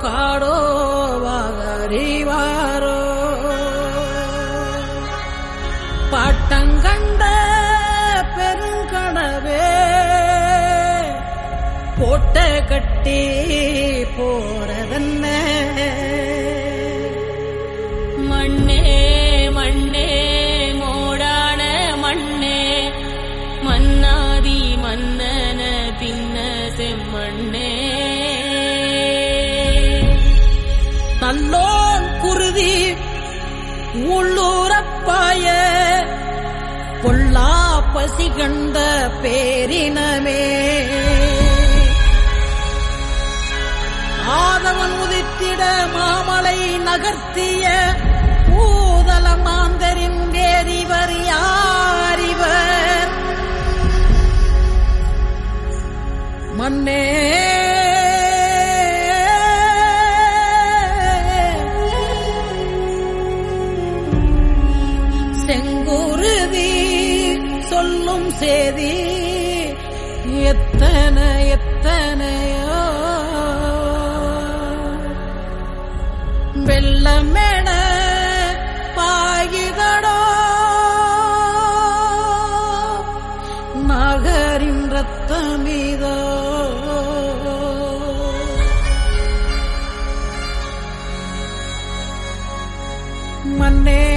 காடோ வாகறிவாரோ பாட்டங்கண்ட பெருங்கனவே போட்ட கட்டி போறதென்ன மண்ணே மண்ணே மோடான மண்ணே மன்னாதி மன்னன தின்ன செம்மண்ணே நல்லோன் குருதி உள்ளூரப்பாய பொல்லா பசி கண்ட பேரினமே ஆதவன் உதித்திட மாமலை நகர்த்திய பூதல மாந்தரின் வேதிவர் யாரிவர் மன்னே செங்குருதி சொல்லும் சேதி எத்தனை எத்தனையோ வெள்ளமென பாகிதடோ நகரின் ரத்தமிதோ மன்னே